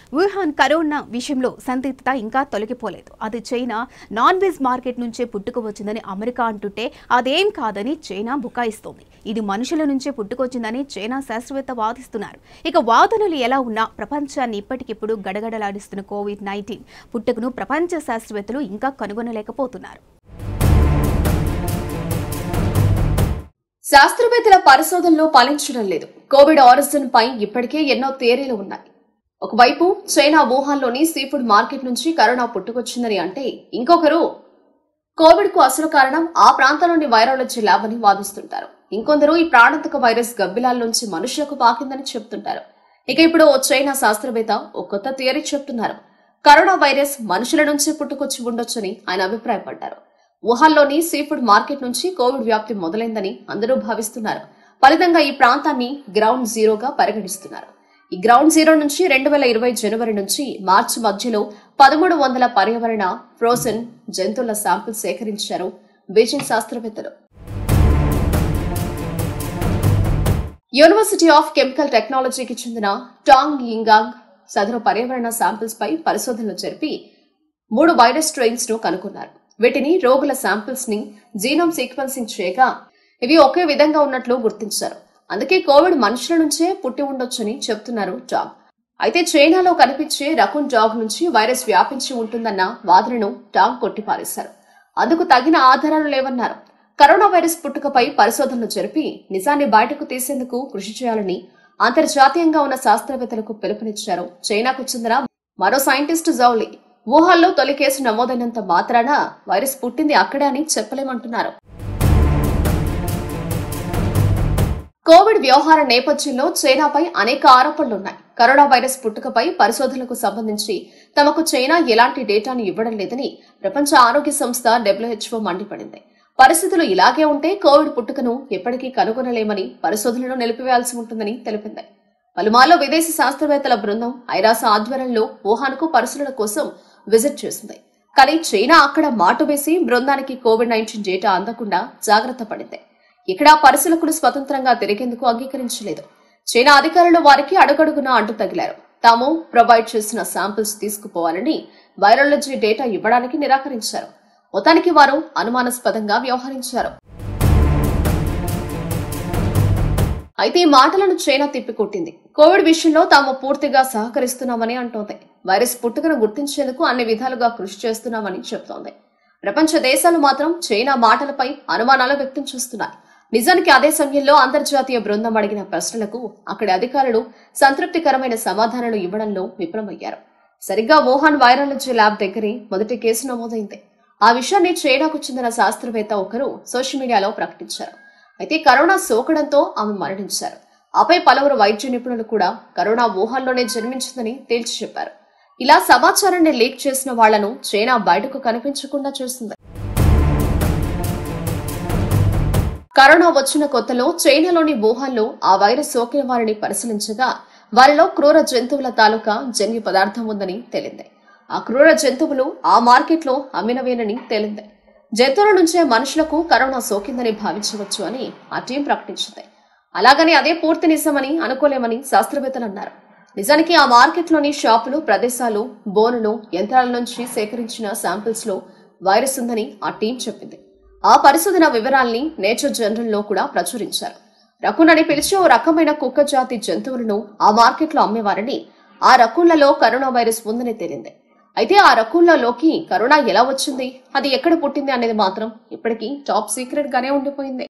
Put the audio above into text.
Wuhan corona విషయంలో సందిగ్ధత ఇంకా తొలగిపోలేదు అది చైనా నాన్ వెజ్ మార్కెట్ నుంచే పుట్టుకువచ్చిందని అమెరికా అంటుంటే అదేం కాదని చైనా బుకాయిస్తోంది ఇది మనుషుల నుంచే పుట్టుకొచ్చిందని చైనా శాస్త్రవేత్త వాదిస్తున్నారు ఇక వాదనలు ఎలా ఉన్నా ప్రపంచాన్ని ఇప్పటికిప్పుడు గడగడలాడిస్తున్న కోవిడ్ నైన్టీన్ పుట్టుకను ప్రపంచ శాస్త్రవేత్తలు ఇంకా కనుగొనలేకపోతున్నారు శాస్త్రవేత్తల పరిశోధనలు ఫలించడం లేదు కోవిడ్ ఆరిజిన్ పై ఇప్పటికే ఎన్నో థియరీలు ఉన్నాయి ఒకవైపు చైనా వుహాన్లోని సీఫుడ్ మార్కెట్ నుంచి కరోనా పుట్టుకొచ్చిందని అంటే ఇంకొకరు కోవిడ్ కు అసలు కారణం ఆ ప్రాంతంలోని వైరాలజీ ల్యాబ్ అని వాదిస్తుంటారు ఇంకొందరు ఈ ప్రాణాంతక వైరస్ గబ్బిలాల నుంచి మనుషులకు పాకిందని చెప్తుంటారు ఇక ఇప్పుడు ఓ చైనా శాస్త్రవేత్త ఓ కొత్త థియరీ చెప్తున్నారు కరోనా వైరస్ మనుషుల నుంచే పుట్టుకొచ్చి ఉండొచ్చని ఆయన అభిప్రాయపడ్డారు వుహాన్లోని సీఫుడ్ మార్కెట్ నుంచి కోవిడ్ వ్యాప్తి మొదలైందని అందరూ భావిస్తున్నారు ఫలితంగా ఈ ప్రాంతాన్ని గ్రౌండ్ జీరోగా పరిగణిస్తున్నారు ఈ గ్రౌండ్ జీరో నుంచి రెండు వేల ఇరవై జనవరి నుంచి మార్చి మధ్యలో పదమూడు వందల పర్యావరణ ఫ్రోజన్ జంతువుల శాంపిల్ సేకరించారు బీజింగ్ శాస్త్రవేత్తలు యూనివర్సిటీ ఆఫ్ కెమికల్ టెక్నాలజీకి చెందిన టాంగ్ యింగాంగ్ సదరు పర్యావరణ శాంపిల్స్ పై పరిశోధనలు జరిపి మూడు వైరస్ స్ట్రెయిన్స్ ను కనుగొన్నారు వీటిని రోగుల శాంపిల్స్ ని జీనోమ్ సీక్వెన్సింగ్ చేయగా ఇవి ఒకే విధంగా ఉన్నట్లు గుర్తించారు అందుకే కోవిడ్ మనుషుల నుంచే పుట్టి ఉండొచ్చని చెప్తున్నారు టాంగ్ అయితే చైనాలో కనిపించే రకున్ డాగ్ నుంచి వైరస్ వ్యాపించి ఉంటుందన్న వాదనను టాంగ్ కొట్టిపారేశారు అందుకు తగిన ఆధారాలు లేవన్నారు కరోనా వైరస్ పుట్టుకపై పరిశోధనలు జరిపి నిజాన్ని బయటకు తీసేందుకు కృషి చేయాలని అంతర్జాతీయంగా ఉన్న శాస్త్రవేత్తలకు పిలుపునిచ్చారు చైనాకు చెందిన మరో సైంటిస్టు జౌలి వుహాన్లో తొలి కేసు నమోదైనంత మాత్రాన వైరస్ పుట్టింది అక్కడే అని చెప్పలేమంటున్నారు కోవిడ్ వ్యవహార నేపథ్యంలో చైనాపై అనేక ఆరోపణలున్నాయి కరోనా వైరస్ పుట్టుకపై పరిశోధనలకు సంబంధించి తమకు చైనా ఎలాంటి డేటాను ఇవ్వడం లేదని ప్రపంచ ఆరోగ్య సంస్థ డబ్ల్యూహెచ్ఓ మండిపడింది పరిస్థితులు ఇలాగే ఉంటే కోవిడ్ పుట్టుకను ఎప్పటికీ కనుగొనలేమని పరిశోధనలు నిలిపివేయాల్సి ఉంటుందని తెలిపింది పలుమార్లు విదేశీ శాస్త్రవేత్తల బృందం ఐరాస ఆధ్వర్యంలో వుహాన్కు పరిశీలన కోసం విజిట్ చేసింది కానీ చైనా అక్కడ మాటు వేసి బృందానికి కోవిడ్ నైన్టీన్ డేటా అందకుండా జాగ్రత్త పడింది ఇక్కడ పరిశీలకులు స్వతంత్రంగా తిరిగేందుకు అంగీకరించలేదు చైనా అధికారులు వారికి అడుగడుగునా అడ్డు తగిలారు తాము ప్రొవైడ్ చేసిన శాంపిల్స్ తీసుకుపోవాలని వైరాలజీ డేటా ఇవ్వడానికి నిరాకరించారు మొత్తానికి వారు అనుమానాస్పదంగా వ్యవహరించారు అయితే ఈ మాటలను చైనా తిప్పికొట్టింది కోవిడ్ విషయంలో తాము పూర్తిగా సహకరిస్తున్నామని అంటోంది వైరస్ పుట్టుకను గుర్తించేందుకు అన్ని విధాలుగా కృషి చేస్తున్నామని చెబుతోంది ప్రపంచ దేశాలు మాత్రం చైనా మాటలపై అనుమానాలు వ్యక్తం చేస్తున్నాయి నిజానికి అదే సమయంలో అంతర్జాతీయ బృందం అడిగిన ప్రశ్నలకు అక్కడి అధికారులు సంతృప్తికరమైన సమాధానాలు ఇవ్వడంలో విఫలమయ్యారు సరిగ్గా వుహాన్ వైరాలజీ ల్యాబ్ దగ్గరే మొదటి కేసు నమోదైంది ఆ విషయాన్ని చైనాకు చెందిన శాస్త్రవేత్త ఒకరు సోషల్ మీడియాలో ప్రకటించారు అయితే కరోనా సోకడంతో ఆమె మరణించారు ఆపై పలువురు వైద్య నిపుణులు కూడా కరోనా వుహాన్లోనే జన్మించిందని తేల్చి చెప్పారు ఇలా సమాచారాన్ని లీక్ చేసిన వాళ్లను చైనా బయటకు కనిపించకుండా చేస్తుంది కరోనా వచ్చిన కొత్తలో చైనాలోని వుహాన్లో ఆ వైరస్ సోకిన వారిని పరిశీలించగా వారిలో క్రూర జంతువుల తాలూకా జన్యు పదార్థం ఉందని తేలింది ఆ క్రూర జంతువులు ఆ మార్కెట్లో అమ్మినవేనని తేలింది జంతువుల నుంచే మనుషులకు కరోనా సోకిందని భావించవచ్చు అని ఆ టీం ప్రకటించింది అలాగని అదే పూర్తి నిజమని అనుకోలేమని శాస్త్రవేత్తలు అన్నారు నిజానికి ఆ మార్కెట్లోని షాపులు ప్రదేశాలు బోనులు యంత్రాల నుంచి సేకరించిన శాంపిల్స్ లో వైరస్ ఉందని ఆ టీం చెప్పింది ఆ పరిశోధన వివరాల్ని నేచర్ జనరల్ లో కూడా ప్రచురించారు రకున్ అని పిలిచే ఓ రకమైన కుక్క జాతి జంతువులను ఆ మార్కెట్లో అమ్మేవారని ఆ రకున్లలో కరోనా వైరస్ ఉందని తేలింది అయితే ఆ రకున్లలోకి కరోనా ఎలా వచ్చింది అది ఎక్కడ పుట్టింది అనేది మాత్రం ఇప్పటికీ టాప్ సీక్రెట్ గానే ఉండిపోయింది